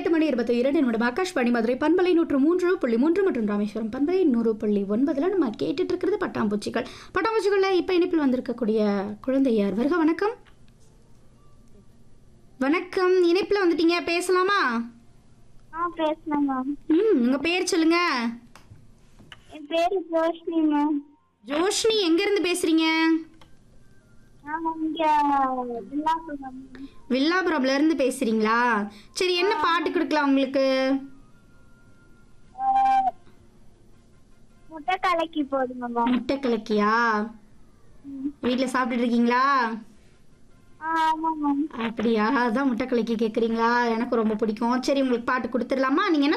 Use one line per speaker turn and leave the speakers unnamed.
எட்டு மணி இருபத்தி இரண்டு நிமிடம் ஆகாஷ்வாணி மதுரை பண்பலை நூற்று மூன்று புள்ளி மூன்று மற்றும் ராமேஸ்வரம் பண்பலை நூறு புள்ளி ஒன்பதுல நம்ம கேட்டுட்டு இருக்கிறது பட்டாம்பூச்சிகள் பட்டாம்பூச்சிகள்ல இப்ப இணைப்பில் வந்திருக்கக்கூடிய குழந்தை யார் வருக வணக்கம் வணக்கம் இணைப்பில் வந்துட்டீங்க பேசலாமா
ஆ பேசலாம் மேம்
ம் உங்க பேர் சொல்லுங்க
என் பேர் ஜோஷ்னி மேம்
ஜோஷ்னி எங்க இருந்து பேசுறீங்க
நான் இங்க வில்லாப்புரம்
வில்லாபுரம்ல இருந்து பேசுறீங்களா சரி என்ன பாட்டு கொடுக்கலாம் உங்களுக்கு
முட்டை கலக்கி போடுங்க மேம்
முட்டை கலக்கியா வீட்ல சாப்பிட்டுட்டு இருக்கீங்களா
ஆ ஆமாம் மேம்
அப்படியா அதான் முட்டை கலக்கி கேட்குறீங்களா எனக்கு ரொம்ப பிடிக்கும் சரி உங்களுக்கு பாட்டு கொடுத்துடலாமா நீங்கள் என்ன